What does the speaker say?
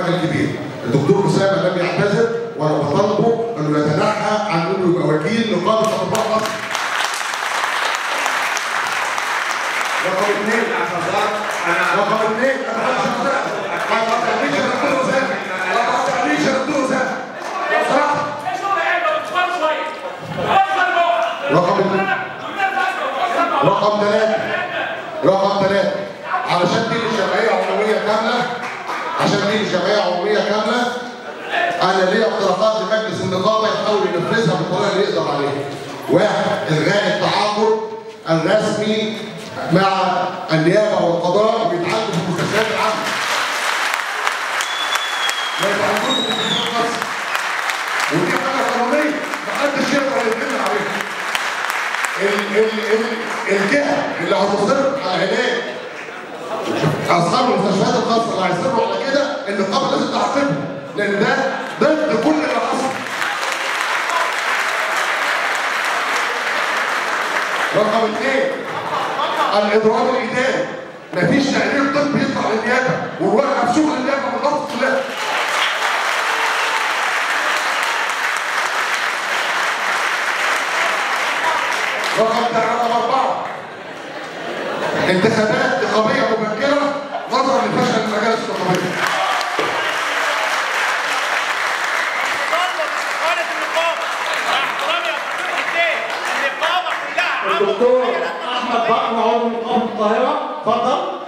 راجل كبير الدكتور اسامه لم يعتذر وانا بطالبه انه يتنحى عن انه يبقى وكيل نقابه اطباء مصر رقم اثنين اعتذار انا رقم اثنين انا عايز أقطع. ما تقطعنيش يا دكتور اسامه ما تقطعنيش يا دكتور اسامه لو سمحت رقم اثنين رقم ثلاثة رقم ثلاثة علشان دي الجمعية عمومية كاملة عشان دي الجمعية عمومية كاملة أنا ليا اقتراحات لمجلس النقابة يحاول ينفذها بالطريقة اللي يقدر عليها. واحد إلغاء التعاقد الرسمي مع النيابة والقضاء وبيتعالجوا في المستشفيات العامة. ما يتعالجوش في المستشفيات مصر. ودي حاجة قانونية محدش يقدر يتكلم عليها. ال ال ال الجهه اللي هتصرف على علاج اصحاب المستشفيات الخاصه اللي هيصرفوا على كده النقابه لازم تعاقبهم لان ده ضد كل اللي حصل. رقم اثنين الاضرار الاداري مفيش تقرير طبي يطلع للنيابه ونوقف شغل النيابه من ضغط الله رقم رقم أربعة انتخابات نقابية مبكرة نظرا لفشل المجالس النقابية. الدكتور احمد بكر عضو نقابه القاهره اتفضل